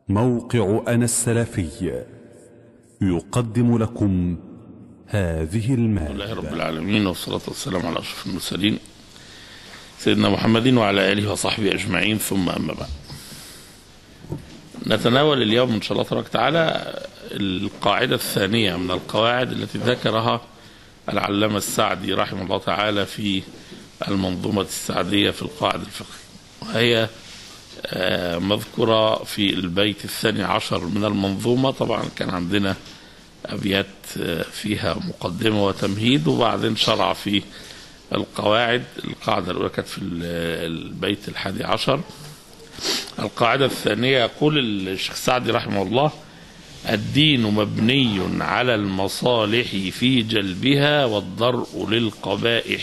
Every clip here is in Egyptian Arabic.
موقع أنا السلفي يقدم لكم هذه لله المادة رب العالمين والصلاة والسلام على أشرف المرسلين سيدنا محمد وعلى آله وصحبه أجمعين ثم أما بعد نتناول اليوم إن شاء الله تبارك وتعالى القاعدة الثانية من القواعد التي ذكرها العلامة السعدي رحمه الله تعالى في المنظومة السعدية في القاعدة الفقهية وهي آه، مذكورة في البيت الثاني عشر من المنظومة طبعا كان عندنا أبيات آه، فيها مقدمة وتمهيد وبعدين شرع في القواعد القاعدة الأولى كانت في ال- البيت الحادي عشر القاعدة الثانية يقول الشيخ سعدي رحمه الله الدين مبني على المصالح في جلبها والضرء للقبائح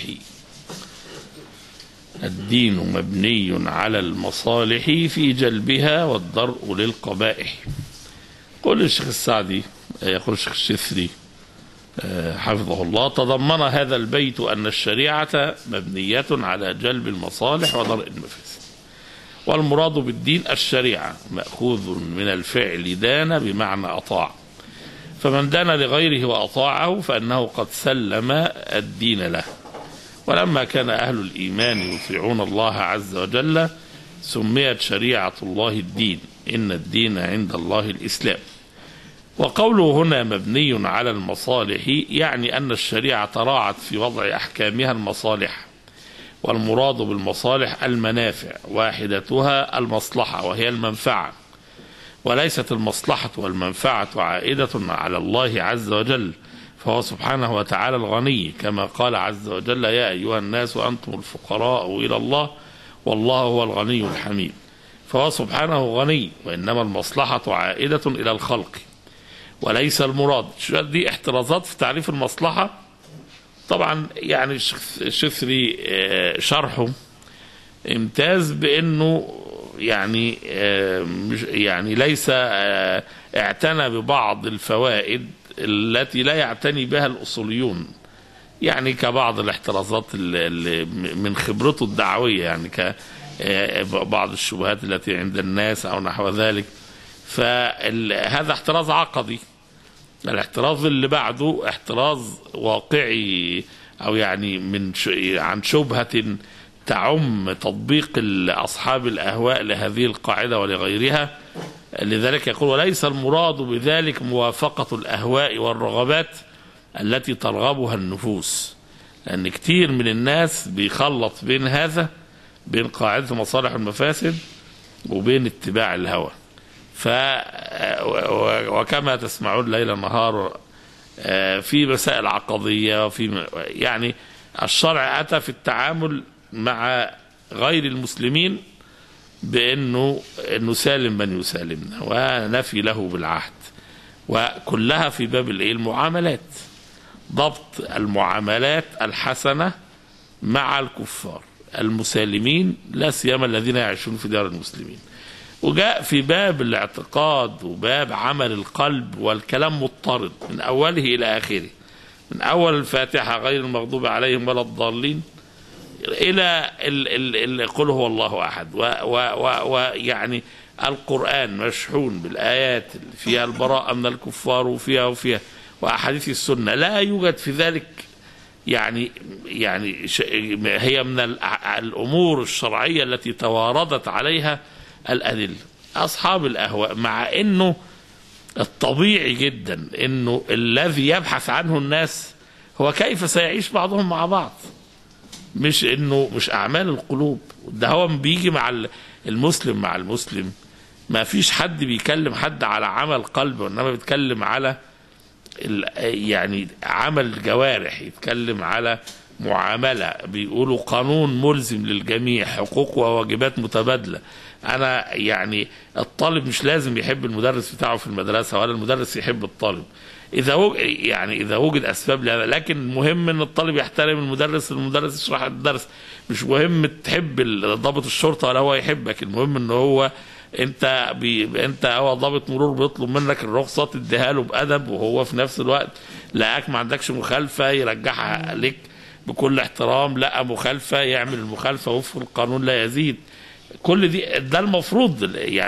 الدين مبني على المصالح في جلبها والضرء للقبائح قول الشيخ السعدي يقول الشيخ الشثري آه، حفظه الله تضمن هذا البيت أن الشريعة مبنية على جلب المصالح وضرء المفاسد والمراد بالدين الشريعة مأخوذ من الفعل دان بمعنى أطاع فمن دان لغيره وأطاعه فأنه قد سلم الدين له ولما كان أهل الإيمان يطيعون الله عز وجل سميت شريعة الله الدين إن الدين عند الله الإسلام وقوله هنا مبني على المصالح يعني أن الشريعة راعت في وضع أحكامها المصالح والمراد بالمصالح المنافع واحدتها المصلحة وهي المنفعة وليست المصلحة والمنفعة عائدة على الله عز وجل فهو سبحانه وتعالى الغني كما قال عز وجل يا أيها الناس أنتم الفقراء إلى الله والله هو الغني الحميد فهو سبحانه غني وإنما المصلحة عائدة إلى الخلق وليس المراد شو دي احترازات في تعريف المصلحة طبعا يعني الشيخ- الشثري آه، شرحه امتاز بانه يعني آه، مش يعني ليس آه، اعتنى ببعض الفوائد التي لا يعتني بها الاصوليون يعني كبعض الاحترازات اللي اللي من خبرته الدعويه يعني كبعض الشبهات التي عند الناس او نحو ذلك فهذا احتراز عقدي الاحتراز اللي بعده احتراز واقعي او يعني من ش... عن شبهه تعم تطبيق ال- اصحاب الاهواء لهذه القاعده ولغيرها لذلك يقول وليس المراد بذلك موافقه الاهواء والرغبات التي ترغبها النفوس لان كتير من الناس بيخلط بين هذا بين قاعده المصالح والمفاسد وبين اتباع الهوى ف و- وكما تسمعون ليل نهار آه، في مسائل عقدية وفي م- يعني الشرع أتى في التعامل مع غير المسلمين بأنه نسالم من يسالمنا ونفي له بالعهد وكلها في باب الإيه؟ المعاملات ضبط المعاملات الحسنة مع الكفار المسالمين لا سيما الذين يعيشون في دار المسلمين وجاء في باب الاعتقاد وباب عمل القلب والكلام مضطرد من اوله الى اخره من اول الفاتحه غير المغضوب عليهم ولا الضالين الى ال ال ال قل هو الله احد ويعني القران مشحون بالايات اللي فيها البراءه من الكفار وفيها وفيها واحاديث السنه لا يوجد في ذلك يعني يعني ش- هي من الأ- الامور الشرعيه التي تواردت عليها الادله اصحاب الاهواء مع انه الطبيعي جدا انه الذي يبحث عنه الناس هو كيف سيعيش بعضهم مع بعض مش انه مش اعمال القلوب ده هو بيجي مع ال- المسلم مع المسلم ما فيش حد بيكلم حد على عمل قلب وانما بيتكلم على ال- يعني عمل الجوارح يتكلم على معاملة بيقولوا قانون ملزم للجميع حقوق وواجبات متبادلة أنا يعني الطالب مش لازم يحب المدرس بتاعه في المدرسة ولا المدرس يحب الطالب إذا وج... يعني إذا وجد أسباب لهذا لكن المهم إن الطالب يحترم المدرس المدرس يشرح الدرس مش مهم تحب ال- ضابط الشرطة ولا هو يحبك المهم إن هو انت بي انت هو ضابط مرور بيطلب منك الرخصه تديها له بادب وهو في نفس الوقت لقاك ما عندكش مخالفه يرجعها لك بكل احترام لقى مخالفه يعمل المخالفه وفق القانون لا يزيد كل دي ده المفروض يعني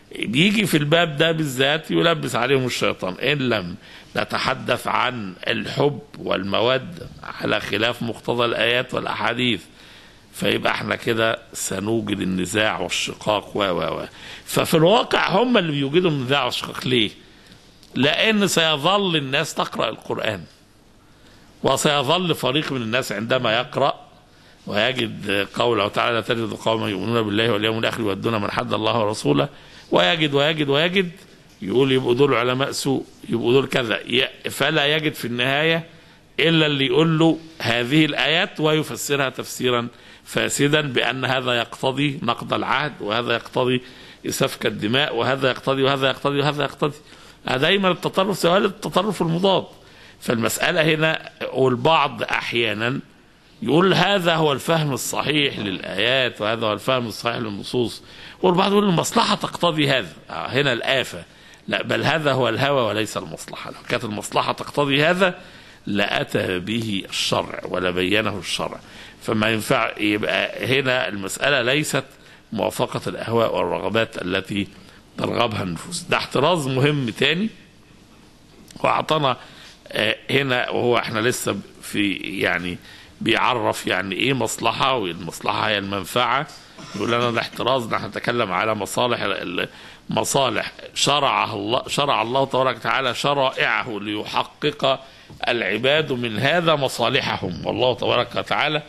بيجي في الباب ده بالذات يلبس عليهم الشيطان إن لم نتحدث عن الحب والمودة على خلاف مقتضى الآيات والأحاديث فيبقى احنا كده سنوجد النزاع والشقاق و و و ففي الواقع هم اللي بيوجدوا النزاع والشقاق ليه؟ لأن سيظل الناس تقرأ القرآن وسيظل فريق من الناس عندما يقرأ ويجد قوله تعالى لا تجد قوما يؤمنون بالله واليوم الآخر يودون من حد الله ورسوله ويجد ويجد ويجد يقول يبقوا دول علماء سوء يبقوا دول كذا ي- فلا يجد في النهاية إلا اللي يقول له هذه الآيات ويفسرها تفسيرا فاسدا بأن هذا يقتضي نقض العهد وهذا يقتضي سفك الدماء وهذا يقتضي وهذا يقتضي وهذا يقتضي دايما التطرف سواء التطرف المضاد فالمسألة هنا والبعض أحيانا يقول هذا هو الفهم الصحيح للآيات وهذا هو الفهم الصحيح للنصوص والبعض يقول المصلحة تقتضي هذا آه، هنا الآفة لا بل هذا هو الهوى وليس المصلحة لو كانت المصلحة تقتضي هذا لأتى به الشرع ولبينه الشرع فما ينفع يبقى هنا المسألة ليست موافقة الأهواء والرغبات التي ترغبها النفوس ده احتراز مهم تاني واعطانا آه، هنا وهو احنا لسه في يعني بيعرف يعني ايه مصلحه والمصلحه هي المنفعه يقول لنا الاحتراز نحن نتكلم على مصالح ال- مصالح شرعها الله شرع الله تبارك وتعالى شرائعه ليحقق العباد من هذا مصالحهم والله تبارك وتعالى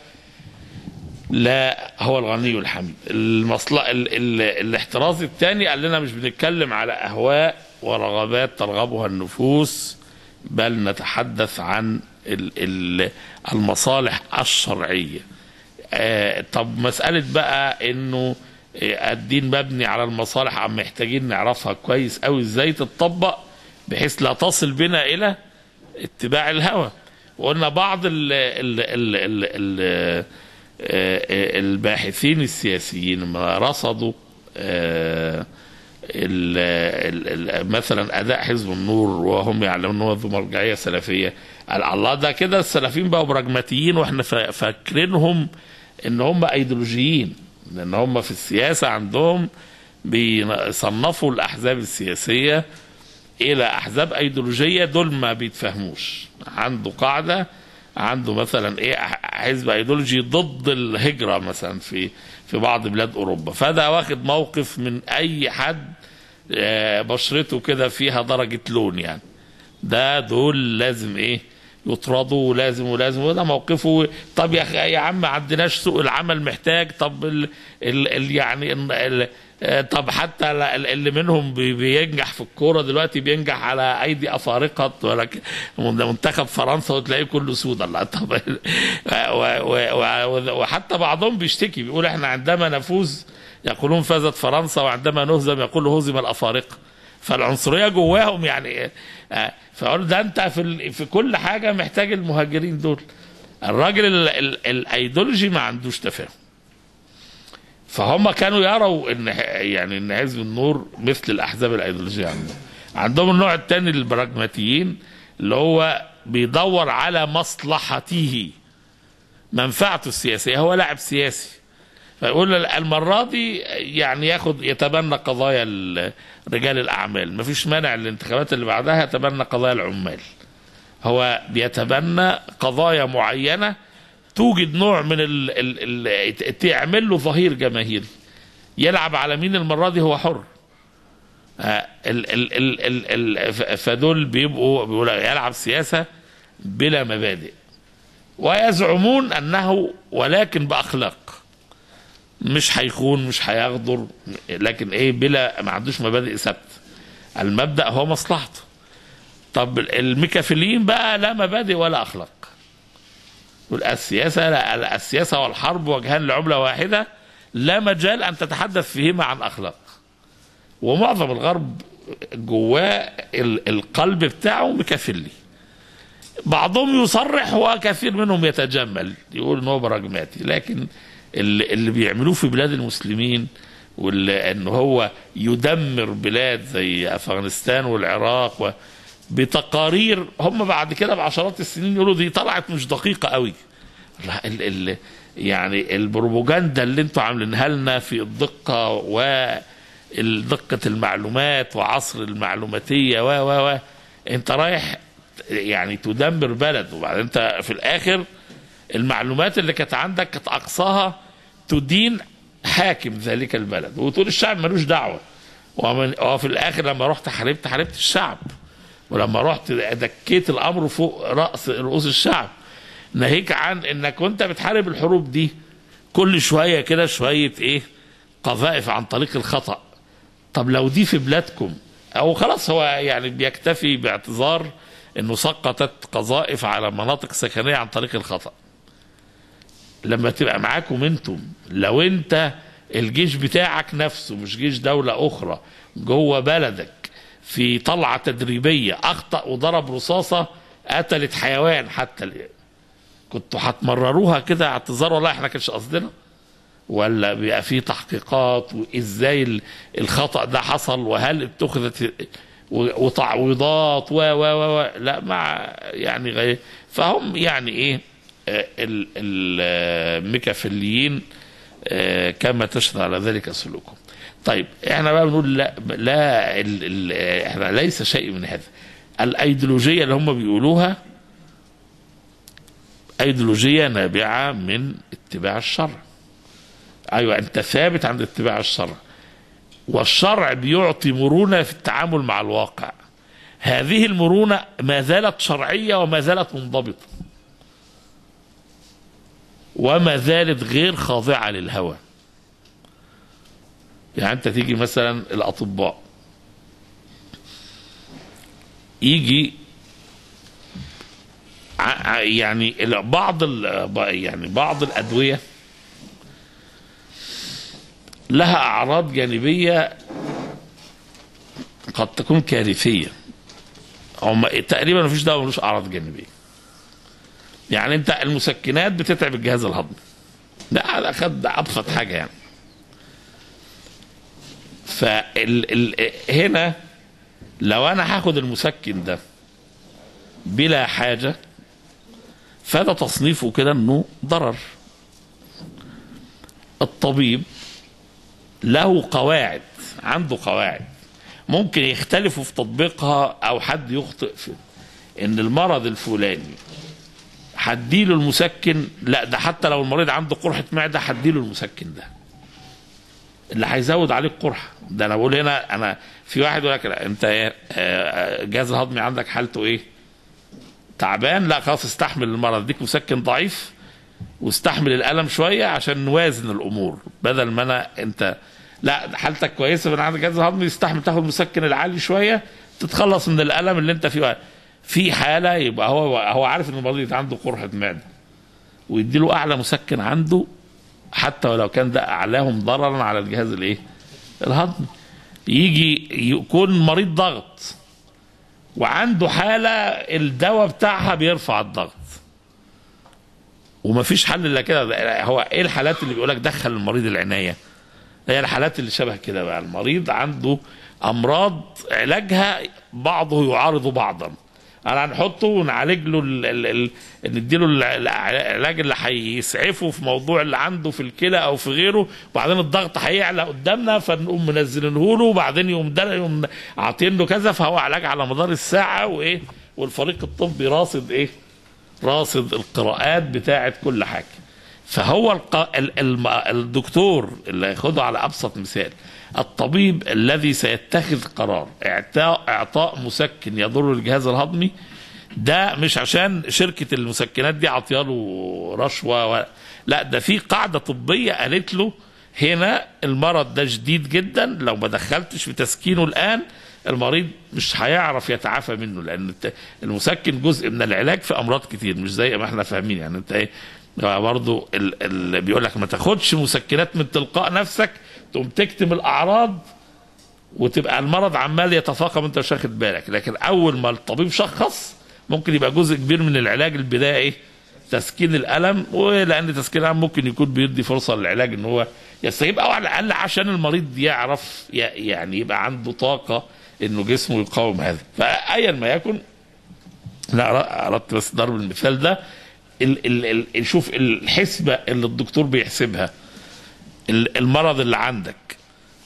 لا هو الغني الحميد المصلحة ال ال الاحتراز الثاني قال لنا مش بنتكلم على أهواء ورغبات ترغبها النفوس بل نتحدث عن ال ال المصالح الشرعية آه طب مسألة بقى انه آه، الدين مبني على المصالح عم محتاجين نعرفها كويس قوي ازاي تتطبق بحيث لا تصل بنا الى اتباع الهوى وقلنا بعض ال ال ال ال ال الباحثين السياسيين لما رصدوا آه، ال- ال- ال- مثلا اداء حزب النور وهم يعلمون ان هو ذو مرجعيه سلفيه قال الله ده كده السلفيين بقوا براجماتيين واحنا فا- فاكرينهم ان هم ايديولوجيين لان هم في السياسه عندهم بيصنفوا الاحزاب السياسيه الى احزاب ايديولوجيه دول ما بيتفهموش عنده قاعده عنده مثلا ايه حزب ايديولوجي ضد الهجره مثلا في في بعض بلاد اوروبا فده واخد موقف من اي حد آه، بشرته كده فيها درجه لون يعني ده دول لازم ايه يطردوا ولازم ولازم وده موقفه طب يا أخي- يا عم ما عندناش سوق العمل محتاج طب ال ال ال يعني ال ال آه، طب حتى ال- ال- اللي منهم بي- بينجح في الكوره دلوقتي بينجح على ايدي افارقه ولكن منتخب فرنسا وتلاقيه كله سود الله طب و- و- و- وحتى بعضهم بيشتكي بيقول احنا عندما نفوز يقولون فازت فرنسا وعندما نهزم يقول هزم الافارقه فالعنصريه جواهم يعني آه، فاقول ده انت في ال- في كل حاجه محتاج المهاجرين دول الراجل ال- ال- الايديولوجي ما عندوش تفاهم فهم كانوا يروا ان ح- يعني ان حزب النور مثل الاحزاب الايديولوجيه عندهم عندهم النوع الثاني البراجماتيين اللي هو بيدور على مصلحته منفعته السياسيه هو لاعب سياسي فيقول المرة دي يعني ياخد يتبنى قضايا ال- رجال الأعمال مفيش مانع الانتخابات اللي بعدها يتبنى قضايا العمال هو بيتبنى قضايا معينة توجد نوع من ال ال ال تعمل له ظهير جماهيري يلعب على مين المرة دي هو حر آه، ال ال ال ال ال ف- فدول بيبقوا بيقولوا يلعب سياسة بلا مبادئ ويزعمون أنه ولكن بأخلاق مش هيخون مش هيغدر لكن ايه بلا ما عندوش مبادئ ثابته المبدا هو مصلحته طب الميكافيليين بقى لا مبادئ ولا اخلاق يقول السياسه لا السياسه والحرب وجهان لعمله واحده لا مجال ان تتحدث فيهما عن اخلاق ومعظم الغرب جواه ال- القلب بتاعه ميكافيلي بعضهم يصرح وكثير منهم يتجمل يقول ان هو براجماتي لكن اللي, اللي بيعملوه في بلاد المسلمين واللي ان هو يدمر بلاد زي افغانستان والعراق و بتقارير هم بعد كده بعشرات السنين يقولوا دي طلعت مش دقيقه قوي لا ال ال يعني البروباجندا اللي انتوا عاملينها لنا في الدقه و ال- دقة المعلومات وعصر المعلوماتية و و و انت رايح يعني تدمر بلد وبعدين انت في الاخر المعلومات اللي كانت عندك كانت اقصاها تدين حاكم ذلك البلد وتقول الشعب ملوش دعوه ومن وفي الاخر لما رحت حاربت حاربت الشعب ولما رحت دكيت الامر فوق راس رؤوس الشعب ناهيك عن انك وانت بتحارب الحروب دي كل شويه كده شويه ايه قذائف عن طريق الخطا طب لو دي في بلادكم او خلاص هو يعني بيكتفي باعتذار انه سقطت قذائف على مناطق سكنيه عن طريق الخطا لما تبقى معاكم انتم لو انت الجيش بتاعك نفسه مش جيش دولة أخرى جوه بلدك في طلعة تدريبية أخطأ وضرب رصاصة قتلت حيوان حتى الآن كنتوا هتمرروها كده اعتذار والله احنا كانش قصدنا ولا بيبقى في تحقيقات وازاي ال- الخطأ ده حصل وهل اتخذت و- وتعويضات و و و و- لا مع يعني غير فهم يعني ايه آه، ال- ال- الميكافيليين آه، كما تشهد على ذلك سلوكهم طيب احنا بقى بنقول لا لا ال ال احنا ليس شيء من هذا الايديولوجيه اللي هم بيقولوها ايديولوجيه نابعه من اتباع الشرع ايوه انت ثابت عند اتباع الشرع والشرع بيعطي مرونه في التعامل مع الواقع هذه المرونه ما زالت شرعيه وما زالت منضبطه وما زالت غير خاضعه للهوى يعني انت تيجي مثلا الاطباء يجي ع- ع- يعني ال- بعض ال- يعني بعض الادويه لها اعراض جانبيه قد تكون كارثيه هم تقريبا مفيش دواء ملوش اعراض جانبيه يعني انت المسكنات بتتعب الجهاز الهضمي ده ده خد ابسط حاجه يعني فال ال هنا لو انا هاخد المسكن ده بلا حاجه فده تصنيفه كده انه ضرر الطبيب له قواعد عنده قواعد ممكن يختلفوا في تطبيقها او حد يخطئ في ان المرض الفلاني هديله المسكن لا ده حتى لو المريض عنده قرحه معده هديله المسكن ده اللي هيزود عليك قرحه ده انا بقول هنا انا في واحد يقول لك لا، انت ايه آه، الجهاز الهضمي عندك حالته ايه؟ تعبان لا خلاص استحمل المرض اديك مسكن ضعيف واستحمل الالم شويه عشان نوازن الامور بدل ما انا انت لا حالتك كويسه من عندك الجهاز الهضمي يستحمل تاخد المسكن العالي شويه تتخلص من الالم اللي انت فيه في حاله يبقى هو هو عارف ان المريض عنده قرحه معده ويديله اعلى مسكن عنده حتى ولو كان ده اعلاهم ضررا على الجهاز الايه؟ الهضمي يجي يكون مريض ضغط وعنده حاله الدواء بتاعها بيرفع الضغط ومفيش حل الا كده ده- هو ايه الحالات اللي بيقولك دخل المريض العنايه هي الحالات اللي شبه كده بقى المريض عنده امراض علاجها بعضه يعارض بعضا انا هنحطه ونعالج له ال- ال- ال- نديله ال- العلاج اللي هيسعفه في موضوع اللي عنده في الكلى او في غيره وبعدين الضغط هيعلى قدامنا فنقوم منزلينه له وبعدين يقوم ده يقوم عاطين له كذا فهو علاج على مدار الساعه وايه والفريق الطبي راصد ايه راصد القراءات بتاعت كل حاجه فهو الق... ال... الم... الدكتور اللي هياخده على ابسط مثال الطبيب الذي سيتخذ قرار اعطاء اعطاء مسكن يضر الجهاز الهضمي ده مش عشان شركه المسكنات دي عطياله رشوه و... لا ده في قاعده طبيه قالت له هنا المرض ده شديد جدا لو ما دخلتش في تسكينه الان المريض مش هيعرف يتعافى منه لان الت- المسكن جزء من العلاج في امراض كتير مش زي ما احنا فاهمين يعني انت ايه برضه اللي بيقول لك ما تاخدش مسكنات من تلقاء نفسك تقوم تكتم الاعراض وتبقى المرض عمال يتفاقم انت مش واخد بالك لكن اول ما الطبيب شخص ممكن يبقى جزء كبير من العلاج البدائي تسكين الالم ولان تسكين الالم ممكن يكون بيدي فرصه للعلاج ان هو يستجيب او على الاقل عشان المريض يعرف ي- يعني يبقى عنده طاقه انه جسمه يقاوم هذا فايا ما يكن لا اردت بس ضرب المثال ده ال ال ال شوف الحسبه اللي الدكتور بيحسبها ال- المرض اللي عندك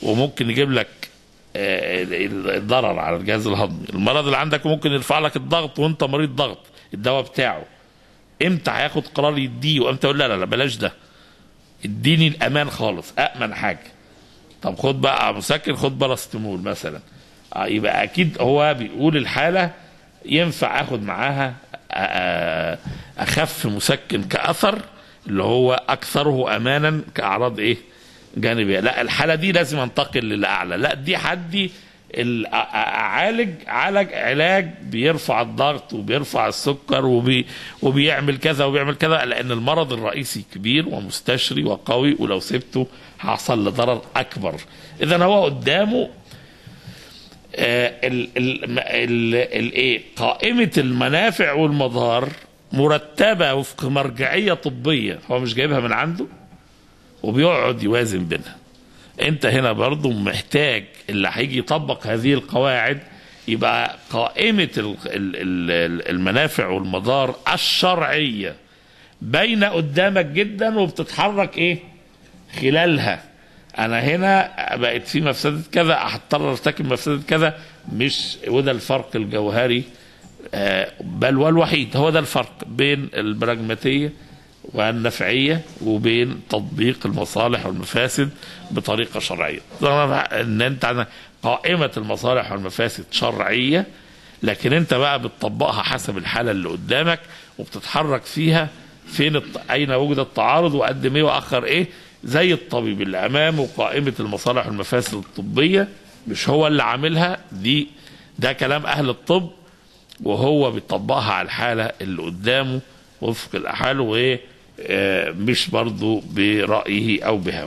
وممكن يجيب لك آه، الضرر على الجهاز الهضمي المرض اللي عندك ممكن يرفع لك الضغط وانت مريض ضغط الدواء بتاعه امتى هياخد قرار يديه وامتى يقول لا لا لا بلاش ده اديني الامان خالص امن حاجه طب خد بقى مسكن خد باراستيمول مثلا آه، يبقى اكيد هو بيقول الحاله ينفع اخد معاها آه، اخف مسكن كاثر اللي هو اكثره امانا كاعراض ايه جانبيه لا الحاله دي لازم انتقل للاعلى لا دي حدي ال- أ- أ- اعالج عالج علاج بيرفع الضغط وبيرفع السكر وبي وبيعمل كذا وبيعمل كذا لان المرض الرئيسي كبير ومستشري وقوي ولو سبته هيحصل لضرر اكبر اذا هو قدامه آه، ال ال ال ال ايه قائمه المنافع والمضار مرتبه وفق مرجعيه طبيه هو مش جايبها من عنده وبيقعد يوازن بينها انت هنا برضو محتاج اللي هيجي يطبق هذه القواعد يبقى قائمة ال- ال- ال- المنافع والمضار الشرعية باينة قدامك جدا وبتتحرك ايه خلالها انا هنا بقت في مفسدة كذا هضطر ارتكب مفسدة كذا مش وده الفرق الجوهري آه، بل والوحيد هو ده الفرق بين البراجماتية والنفعية وبين تطبيق المصالح والمفاسد بطريقة شرعية طبعاً ان انت عندك قائمة المصالح والمفاسد شرعية لكن انت بقى بتطبقها حسب الحالة اللي قدامك وبتتحرك فيها فين الت... اين وجد التعارض واقدم ايه واخر ايه زي الطبيب اللي امامه قائمة المصالح والمفاسد الطبية مش هو اللي عاملها دي ده كلام اهل الطب وهو بيطبقها على الحالة اللي قدامه وفق الأحوال وإيه آه، مش برضو برأيه أو بهواه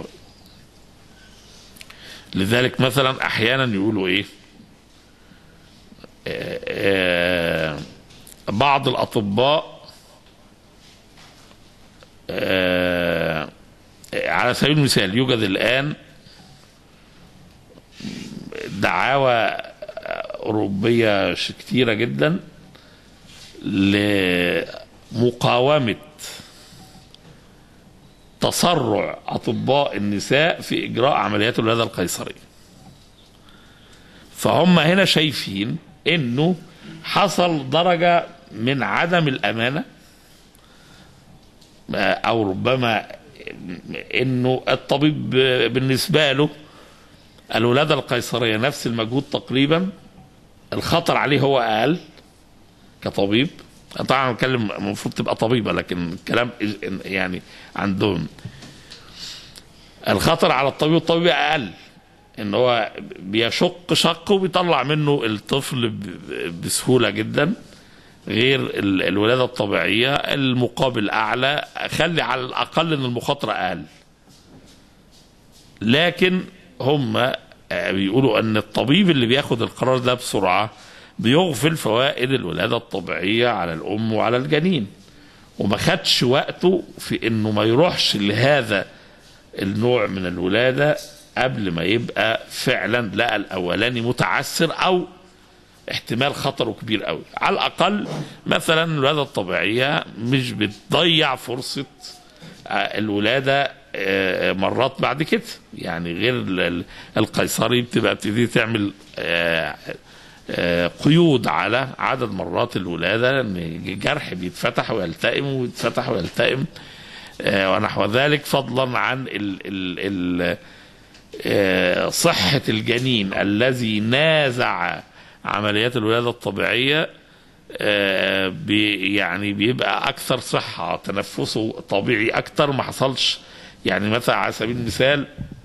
لذلك مثلا أحيانا يقولوا إيه آه، آه، بعض الأطباء آه، على سبيل المثال يوجد الآن دعاوى أوروبية ش- كتيرة جدا لمقاومة تسرع أطباء النساء في إجراء عمليات الولادة القيصرية فهم هنا شايفين إنه حصل درجة من عدم الأمانة أو ربما إنه الطبيب بالنسبة له الولادة القيصرية نفس المجهود تقريبا الخطر عليه هو أقل كطبيب طبعا بتكلم المفروض تبقى طبيبة لكن الكلام يعني عندهم الخطر على الطبيب والطبيب أقل ان هو بيشق شق وبيطلع منه الطفل ب- بسهولة جدا غير ال- الولادة الطبيعية المقابل أعلى خلي على الأقل إن المخاطرة أقل لكن هم آه، بيقولوا ان الطبيب اللي بياخد القرار ده بسرعه بيغفل فوائد الولاده الطبيعيه على الام وعلى الجنين وما خدش وقته في انه ما يروحش لهذا النوع من الولاده قبل ما يبقى فعلا لقى الاولاني متعسر او احتمال خطره كبير قوي على الاقل مثلا الولاده الطبيعيه مش بتضيع فرصه آه، الولاده آه، مرات بعد كده يعني غير ال- ال- القيصري بتبقى بتبتدي تعمل آه، آه، قيود على عدد مرات الولاده ان الجرح بيتفتح ويلتئم ويتفتح ويلتئم آه، ونحو ذلك فضلا عن ال ال ال آه، صحة الجنين الذي نازع عمليات الولادة الطبيعية آه، بي يعني بيبقى أكثر صحة تنفسه طبيعي أكثر ما حصلش يعني مثلا على سبيل المثال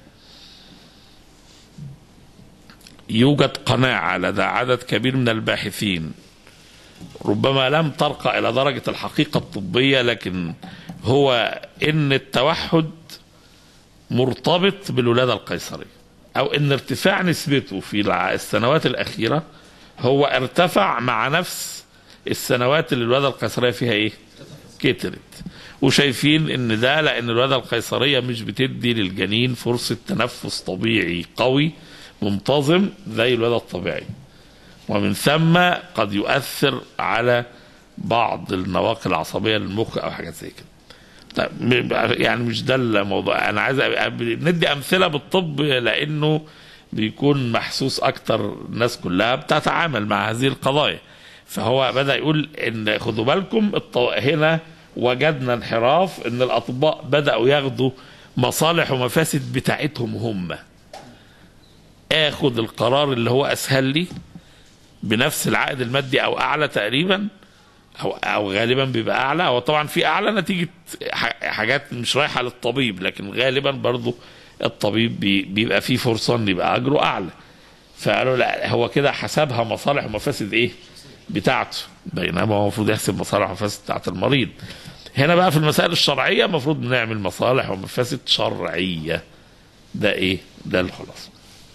يوجد قناعة لدى عدد كبير من الباحثين ربما لم ترقى إلى درجة الحقيقة الطبية لكن هو إن التوحد مرتبط بالولادة القيصرية أو إن ارتفاع نسبته في الع- السنوات الأخيرة هو ارتفع مع نفس السنوات اللي الولادة القيصرية فيها إيه؟ كترت وشايفين إن ده لأن الولادة القيصرية مش بتدي للجنين فرصة تنفس طبيعي قوي منتظم زي الولادة الطبيعية ومن ثم قد يؤثر على بعض النواقل العصبية للمخ أو حاجات زي كده طيب م- يعني مش ده الموضوع انا عايز أ- أ- ندي امثله بالطب لانه بيكون محسوس اكتر الناس كلها بتتعامل مع هذه القضايا فهو بدا يقول ان خدوا بالكم الطو... هنا وجدنا انحراف ان الاطباء بداوا ياخدوا مصالح ومفاسد بتاعتهم هم اخد القرار اللي هو اسهل لي بنفس العائد المادي او اعلى تقريبا او او غالبا بيبقى اعلى هو طبعا في اعلى نتيجه ح- حاجات مش رايحه للطبيب لكن غالبا برضو الطبيب بي- بيبقى فيه فرصه ان يبقى اجره اعلى فقالوا لا هو كده حسبها مصالح ومفاسد ايه بتاعته بينما هو المفروض يحسب مصالح ومفاسد بتاعت المريض هنا بقى في المسائل الشرعيه المفروض بنعمل مصالح ومفاسد شرعيه ده ايه ده الخلاصه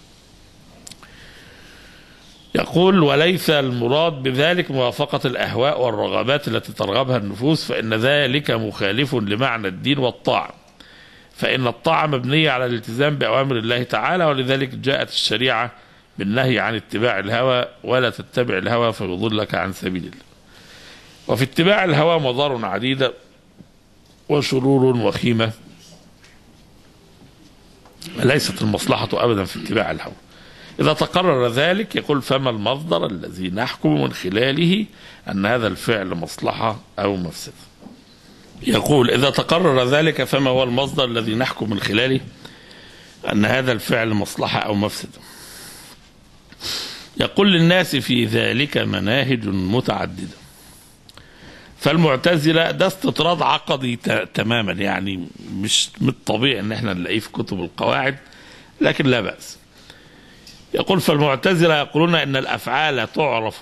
يقول وليس المراد بذلك موافقة الأهواء والرغبات التي ترغبها النفوس فإن ذلك مخالف لمعنى الدين والطاعة فإن الطاعة مبنية على الالتزام بأوامر الله تعالى ولذلك جاءت الشريعة بالنهي عن اتباع الهوى ولا تتبع الهوى فيضلك عن سبيل الله وفي اتباع الهوى مضار عديدة وشرور وخيمة ليست المصلحة أبدا في اتباع الهوى إذا تقرر ذلك يقول فما المصدر الذي نحكم من خلاله أن هذا الفعل مصلحة أو مفسدة يقول إذا تقرر ذلك فما هو المصدر الذي نحكم من خلاله أن هذا الفعل مصلحة أو مفسدة يقول للناس في ذلك مناهج متعددة فالمعتزلة ده استطراد عقدي ت- تماما يعني مش من الطبيعي ان احنا نلاقيه في كتب القواعد لكن لا بأس يقول فالمعتزلة يقولون ان الافعال تعرف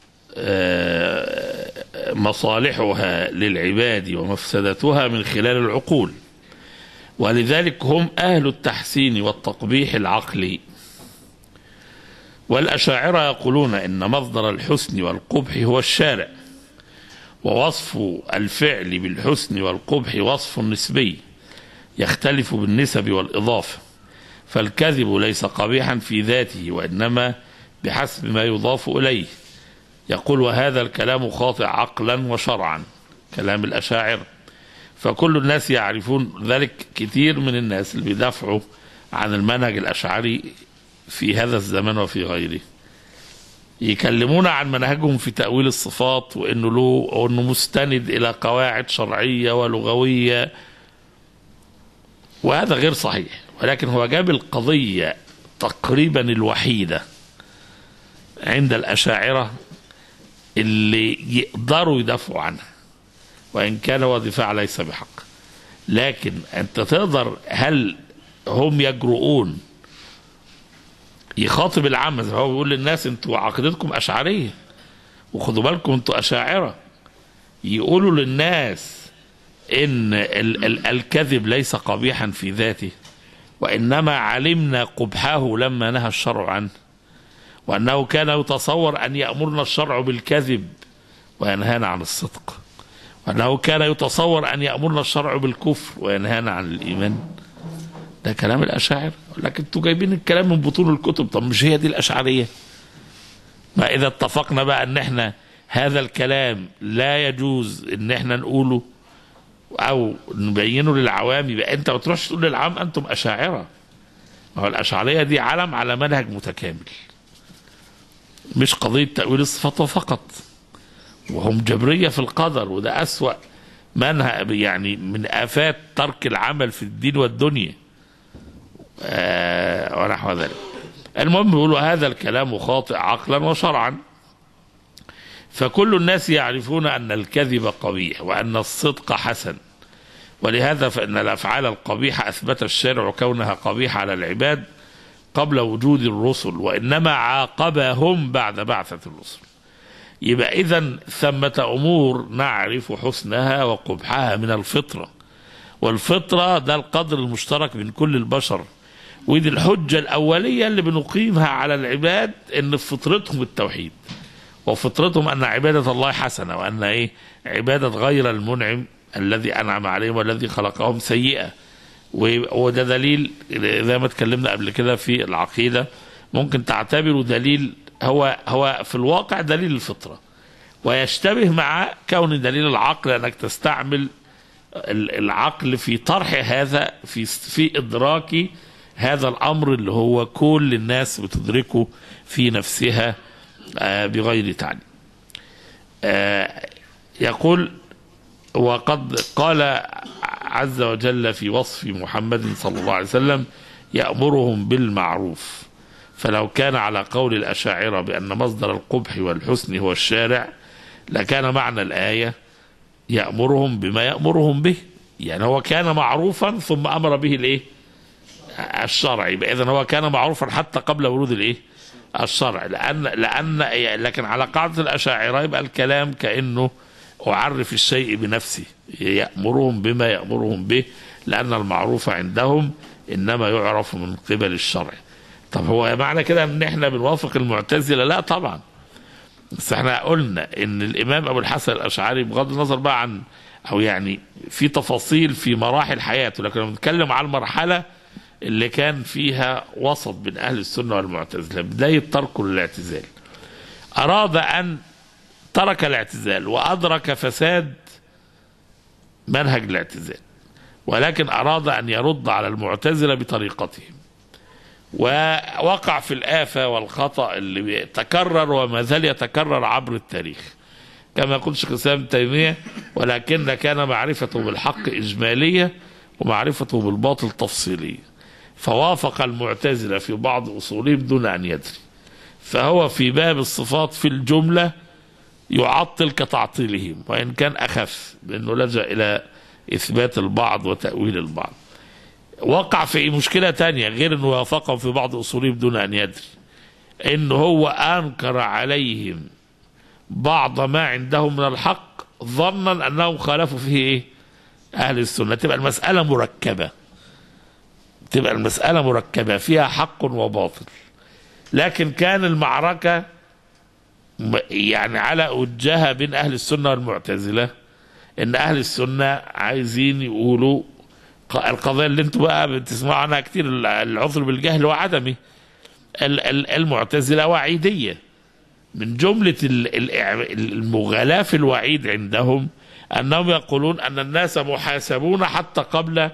آه، مصالحها للعباد ومفسدتها من خلال العقول ولذلك هم اهل التحسين والتقبيح العقلي والاشاعره يقولون ان مصدر الحسن والقبح هو الشارع ووصف الفعل بالحسن والقبح وصف نسبي يختلف بالنسب والاضافه فالكذب ليس قبيحا في ذاته وانما بحسب ما يضاف اليه يقول وهذا الكلام خاطئ عقلا وشرعا كلام الاشاعره فكل الناس يعرفون ذلك كتير من الناس اللي بيدافعوا عن المنهج الاشعري في هذا الزمان وفي غيره يكلمون عن منهجهم في تأويل الصفات وانه له وانه مستند الى قواعد شرعيه ولغويه وهذا غير صحيح ولكن هو جاب القضيه تقريبا الوحيده عند الاشاعره اللي يقدروا يدافعوا عنها وان كان هو دفاع ليس بحق لكن انت تقدر هل هم يجرؤون يخاطب العامة زي ما هو بيقول للناس انتوا عقيدتكم أشعرية وخدوا بالكم انتوا أشاعرة يقولوا للناس إن ال ال الكذب ليس قبيحا في ذاته وإنما علمنا قبحه لما نهى الشرع عنه وأنه كان يتصور أن يأمرنا الشرع بالكذب وينهانا عن الصدق وأنه كان يتصور أن يأمرنا الشرع بالكفر وينهانا عن الإيمان ده كلام الاشاعره لكن انتوا جايبين الكلام من بطون الكتب طب مش هي دي الاشعريه ما اذا اتفقنا بقى ان احنا هذا الكلام لا يجوز ان احنا نقوله او نبينه للعوام يبقى انت ما تروحش تقول للعام انتم اشاعره ما هو الاشعريه دي علم على منهج متكامل مش قضيه تاويل الصفات فقط وهم جبريه في القدر وده اسوا منهج يعني من افات ترك العمل في الدين والدنيا آه، ونحو ذلك المهم بيقولوا هذا الكلام خاطئ عقلا وشرعا فكل الناس يعرفون أن الكذب قبيح وأن الصدق حسن ولهذا فإن الأفعال القبيحة أثبت الشارع كونها قبيحة على العباد قبل وجود الرسل وإنما عاقبهم بعد بعثة الرسل يبقى إذا ثمة أمور نعرف حسنها وقبحها من الفطرة والفطرة ده القدر المشترك بين كل البشر ودي الحجة الأولية اللي بنقيمها على العباد إن في فطرتهم التوحيد وفطرتهم أن عبادة الله حسنة وأن إيه عبادة غير المنعم الذي أنعم عليهم والذي خلقهم سيئة و- وده دليل زي ما اتكلمنا قبل كده في العقيدة ممكن تعتبره دليل هو هو في الواقع دليل الفطرة ويشتبه مع كون دليل العقل أنك تستعمل ال- العقل في طرح هذا في في ادراك هذا الامر اللي هو كل الناس بتدركه في نفسها آه، بغير تعليم. آه، يقول وقد قال عز وجل في وصف محمد صلى الله عليه وسلم يأمرهم بالمعروف فلو كان على قول الأشاعرة بأن مصدر القبح والحسن هو الشارع لكان معنى الآية يأمرهم بما يأمرهم به يعني هو كان معروفا ثم أمر به الإيه الشرع يبقى إذن هو كان معروفا حتى قبل ورود الإيه الشرع لأن لأن لكن على قاعدة الأشاعرة يبقى الكلام كأنه أعرف الشيء بنفسي يأمرهم بما يأمرهم به لأن المعروف عندهم إنما يعرف من قبل الشرع طب هو معنى كده ان احنا بنوافق المعتزله لا طبعا بس احنا قلنا ان الامام ابو الحسن الاشعري بغض النظر بقى عن او يعني في تفاصيل في مراحل حياته لكن لما بنتكلم على المرحله اللي كان فيها وسط بين اهل السنه والمعتزله بدايه تركه للاعتزال اراد ان ترك الاعتزال وادرك فساد منهج الاعتزال ولكن اراد ان يرد على المعتزله بطريقتهم ووقع في الآفة والخطأ اللي بيتكرر وما زال يتكرر عبر التاريخ كما يقول شيخ الإسلام ابن تيمية ولكن كان معرفته بالحق إجمالية ومعرفته بالباطل تفصيلية فوافق المعتزلة في بعض أصولهم دون أن يدري فهو في باب الصفات في الجملة يعطل كتعطيلهم وإن كان أخف لأنه لجأ إلى إثبات البعض وتأويل البعض وقع في مشكلة تانية غير انه وافقهم في بعض اصولهم دون ان يدري ان هو انكر عليهم بعض ما عندهم من الحق ظنا انهم خالفوا فيه ايه اهل السنة تبقى المسألة مركبة تبقى المسألة مركبة فيها حق وباطل لكن كان المعركة م- يعني على وجهها بين اهل السنة والمعتزلة ان اهل السنة عايزين يقولوا ق- القضيه اللي انتوا بقى بتسمعوا عنها كتير العذر بالجهل وعدمه ال- ال- المعتزله وعيديه من جمله ال- الإع- المغالاه في الوعيد عندهم انهم يقولون ان الناس محاسبون حتى قبل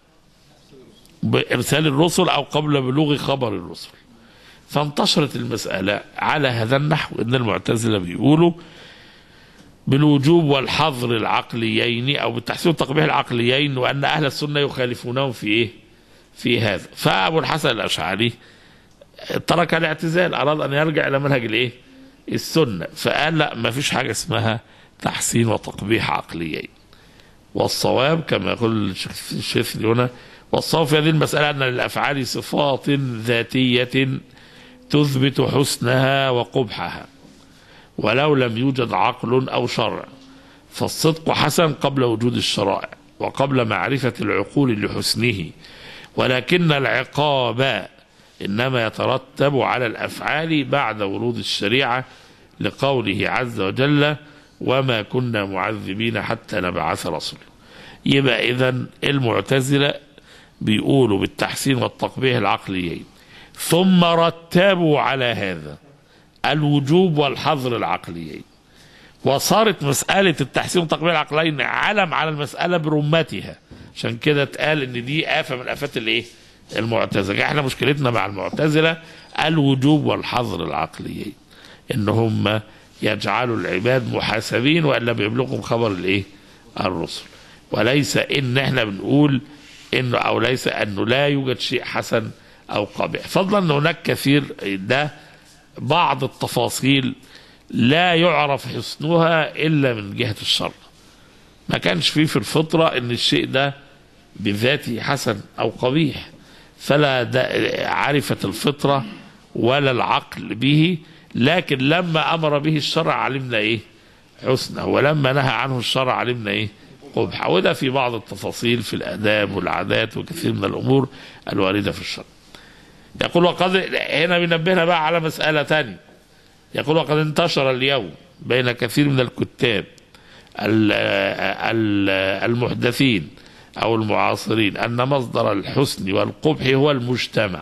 ارسال الرسل او قبل بلوغ خبر الرسل فانتشرت المساله على هذا النحو ان المعتزله بيقولوا بالوجوب والحظر العقليين او بالتحسين والتقبيح العقليين وان اهل السنه يخالفونهم في ايه؟ في هذا فابو الحسن الاشعري ترك الاعتزال اراد ان يرجع الى منهج الايه؟ السنه فقال لا ما فيش حاجه اسمها تحسين وتقبيح عقليين والصواب كما يقول الشيخ الشيخ هنا والصواب في هذه المساله ان للافعال صفات ذاتيه تثبت حسنها وقبحها ولو لم يوجد عقل أو شرع فالصدق حسن قبل وجود الشرائع وقبل معرفة العقول لحسنه ولكن العقاب إنما يترتب على الأفعال بعد ورود الشريعة لقوله عز وجل وما كنا معذبين حتى نبعث رسولا يبقى إذا المعتزلة بيقولوا بالتحسين والتقبيح العقليين ثم رتبوا على هذا الوجوب والحظر العقليين وصارت مسألة التحسين والتقبيل العقلين علم على المسألة برمتها عشان كده اتقال ان دي آفة من آفات الايه المعتزلة احنا مشكلتنا مع المعتزلة الوجوب والحظر العقليين ان هم يجعلوا العباد محاسبين والا بيبلغهم خبر الايه الرسل وليس ان احنا بنقول انه او ليس انه لا يوجد شيء حسن او قبيح فضلا ان هناك كثير ده بعض التفاصيل لا يعرف حسنها الا من جهه الشر ما كانش فيه في الفطره ان الشيء ده بذاته حسن او قبيح فلا ده عرفت الفطره ولا العقل به لكن لما امر به الشرع علمنا ايه حسنه ولما نهى عنه الشرع علمنا ايه قبح وده في بعض التفاصيل في الاداب والعادات وكثير من الامور الوارده في الشرع يقول وقد هنا بينبهنا بقى على مسألة تانية يقول وقد انتشر اليوم بين كثير من الكتاب ال- ال- المحدثين أو المعاصرين أن مصدر الحسن والقبح هو المجتمع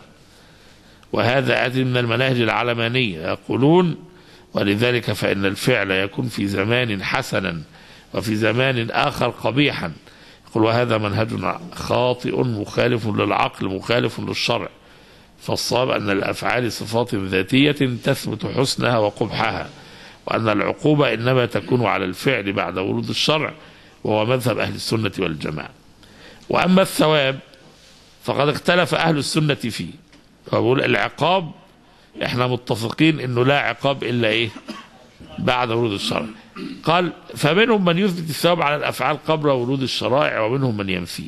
وهذا آتي من المناهج العلمانية يقولون ولذلك فإن الفعل يكون في زمان حسنا وفي زمان آخر قبيحا قل وهذا منهج خاطئ مخالف للعقل مخالف للشرع فالصواب أن الأفعال صفات ذاتية تثبت حسنها وقبحها وأن العقوبة إنما تكون على الفعل بعد ورود الشرع وهو مذهب أهل السنة والجماعة وأما الثواب فقد اختلف أهل السنة فيه فبقول العقاب احنا متفقين انه لا عقاب الا ايه بعد ورود الشرع قال فمنهم من يثبت الثواب على الافعال قبل ورود الشرائع ومنهم من ينفيه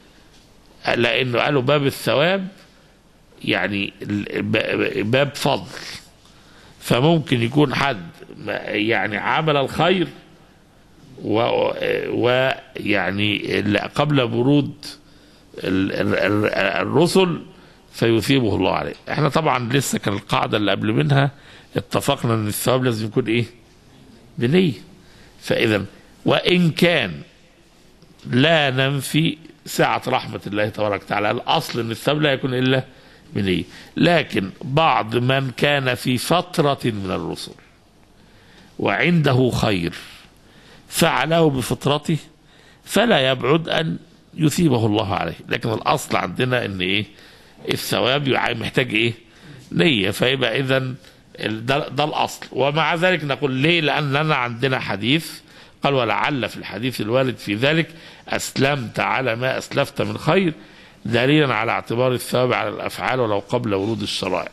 لانه قالوا باب الثواب يعني ال- ب- باب فضل فممكن يكون حد ما- يعني عمل الخير و- ويعني ال- قبل ورود ال- ال- ال- الرسل فيثيبه الله عليه احنا طبعا لسه كان القاعدة اللي قبل منها اتفقنا ان الثواب لازم يكون ايه بنية فاذا وان كان لا ننفي سعة رحمة الله تبارك وتعالى الاصل ان الثواب لا يكون الا بنية لكن بعض من كان في فترة من الرسل وعنده خير فعله بفطرته فلا يبعد ان يثيبه الله عليه لكن الاصل عندنا ان ايه الثواب يع- محتاج ايه نية فيبقى اذا ال- ده, ده الاصل ومع ذلك نقول ليه لاننا عندنا حديث قال ولعل في الحديث الوارد في ذلك اسلمت على ما اسلفت من خير دليلا على اعتبار الثواب على الافعال ولو قبل ورود الشرائع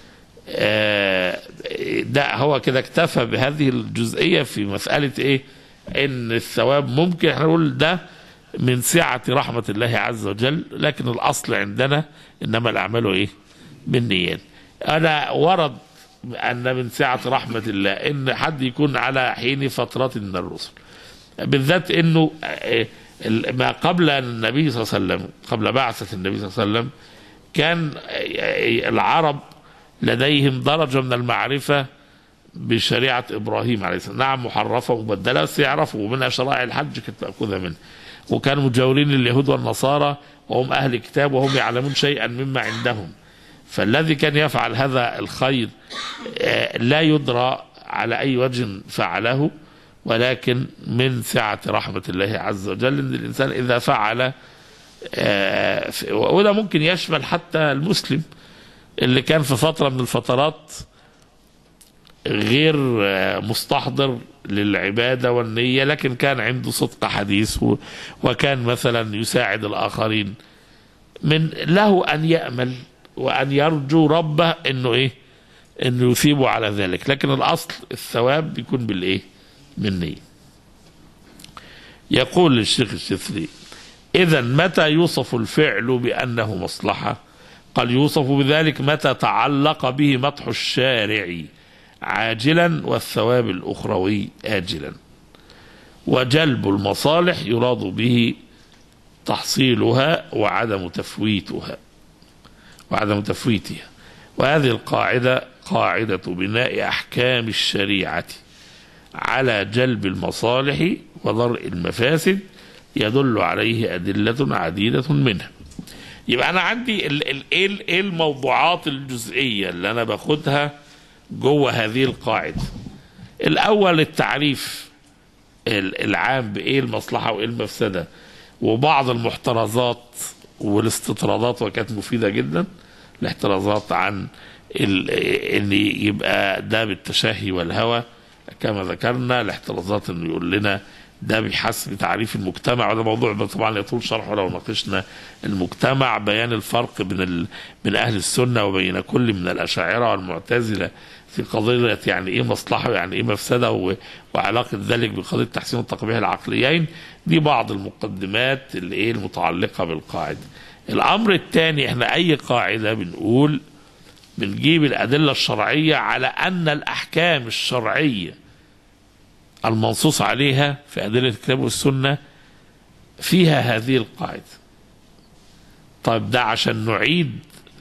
آه، ده هو كده اكتفى بهذه الجزئية في مسألة ايه ان الثواب ممكن احنا نقول ده من سعة رحمة الله عز وجل لكن الاصل عندنا انما الاعمال ايه بالنيات انا ورد ان من سعة رحمة الله ان حد يكون على حين فترة من الرسل بالذات انه آه، ال- ما قبل النبي صلى الله عليه وسلم قبل بعثة النبي صلى الله عليه وسلم كان آه، العرب لديهم درجة من المعرفة بشريعة إبراهيم عليه السلام نعم محرفة ومبدلة بس يعرفوا ومنها شرائع الحج كانت مأخوذة منه وكانوا مجاورين لليهود والنصارى وهم أهل كتاب وهم يعلمون شيئا مما عندهم فالذي كان يفعل هذا الخير آه، لا يدرى على أي وجه فعله ولكن من سعة رحمة الله عز وجل أن الإنسان إذا فعل آه، ف- وده ممكن يشمل حتى المسلم اللي كان في فترة من الفترات غير آه، مستحضر للعبادة والنية لكن كان عنده صدق حديث و- وكان مثلا يساعد الآخرين من له أن يأمل وأن يرجو ربه أنه إيه أنه يثيبه على ذلك لكن الأصل الثواب بيكون بالإيه بالنية يقول الشيخ الشثري إذا متى يوصف الفعل بأنه مصلحة قال يوصف بذلك متى تعلق به مدح الشارع عاجلا والثواب الأخروي آجلا وجلب المصالح يراد به تحصيلها وعدم تفويتها وعدم تفويتها وهذه القاعدة قاعدة بناء أحكام الشريعة على جلب المصالح وضرء المفاسد يدل عليه أدلة عديدة منها يبقى أنا عندي ال- ال- إيه ال- إيه الموضوعات الجزئية اللي أنا باخدها جوه هذه القاعدة الأول التعريف ال- العام بإيه المصلحة وإيه المفسدة وبعض المحترزات والاستطرادات وكانت مفيدة جدا الاحترازات عن ال- ان يبقى ده بالتشهي والهوى كما ذكرنا الاحترازات انه يقول لنا ده بيحسب تعريف المجتمع وده موضوع طبعا يطول شرحه لو ناقشنا المجتمع بيان الفرق بين ال... بين اهل السنه وبين كل من الاشاعره والمعتزله في قضيه يعني ايه مصلحه ويعني ايه مفسده و... وعلاقه ذلك بقضيه تحسين التقبيح العقليين دي بعض المقدمات اللي ايه المتعلقه بالقاعده. الامر الثاني احنا اي قاعده بنقول بنجيب الادله الشرعيه على ان الاحكام الشرعيه المنصوص عليها في ادله الكتاب والسنه فيها هذه القاعده. طيب ده عشان نعيد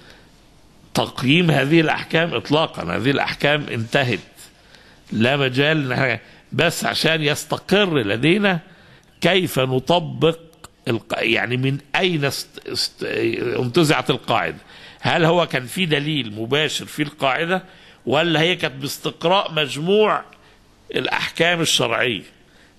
تقييم هذه الاحكام اطلاقا هذه الاحكام انتهت لا مجال إن إحنا- بس عشان يستقر لدينا كيف نطبق الق... يعني من اين است... است... انتزعت القاعده هل هو كان في دليل مباشر في القاعده ولا هي كانت باستقراء مجموع الاحكام الشرعيه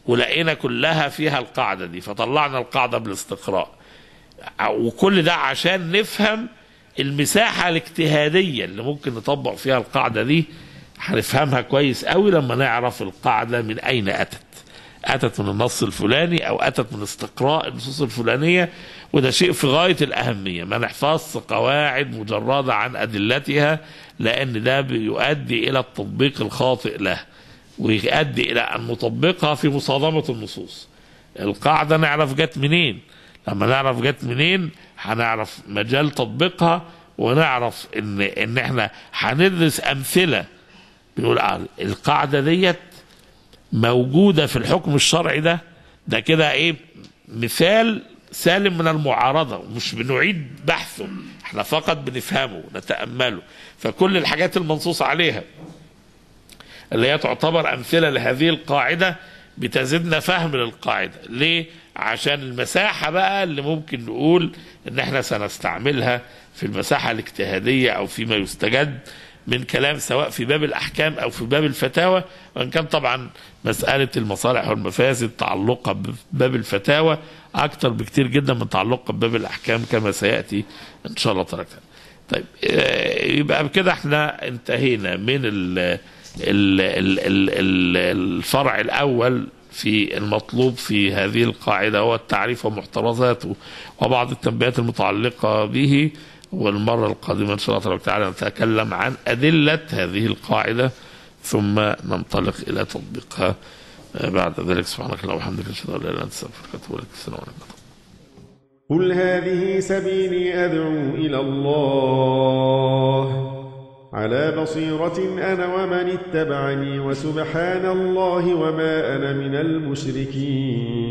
ولقينا كلها فيها القاعدة دي فطلعنا القاعدة بالاستقراء وكل ده عشان نفهم المساحة الاجتهادية اللي ممكن نطبق فيها القاعدة دي هنفهمها كويس قوي لما نعرف القاعدة من أين أتت أتت من النص الفلاني أو أتت من استقراء النصوص الفلانية وده شيء في غاية الأهمية ما نحفظش قواعد مجردة عن أدلتها لأن ده بيؤدي إلى التطبيق الخاطئ له ويؤدي إلى أن نطبقها في مصادمة النصوص القاعدة نعرف جت منين لما نعرف جت منين هنعرف مجال تطبيقها ونعرف ان ان احنا هندرس امثله بنقول آه القاعده ديت موجوده في الحكم الشرعي ده ده كده ايه مثال سالم من المعارضه ومش بنعيد بحثه احنا فقط بنفهمه نتامله فكل الحاجات المنصوص عليها اللي هي تعتبر امثله لهذه القاعده بتزيدنا فهم للقاعده ليه عشان المساحه بقى اللي ممكن نقول ان احنا سنستعملها في المساحه الاجتهاديه او فيما يستجد من كلام سواء في باب الاحكام او في باب الفتاوى وان كان طبعا مساله المصالح والمفاسد تعلقها بباب الفتاوى اكثر بكتير جدا من تعلقها بباب الاحكام كما سياتي ان شاء الله ترى طيب يبقى بكده احنا انتهينا من ال ال ال ال الفرع الاول في المطلوب في هذه القاعدة هو التعريف ومحترزاته وبعض التنبيهات المتعلقة به والمرة القادمة إن شاء الله تعالى نتكلم عن أدلة هذه القاعدة ثم ننطلق إلى تطبيقها بعد ذلك سبحانك اللهم وبحمدك أشهد أن لا إله إلا أنت أستغفرك وأتوب إليك السلام عليكم قل هذه سبيلي أدعو إلى الله على بصيرة أنا ومن اتبعني وسبحان الله وما أنا من المشركين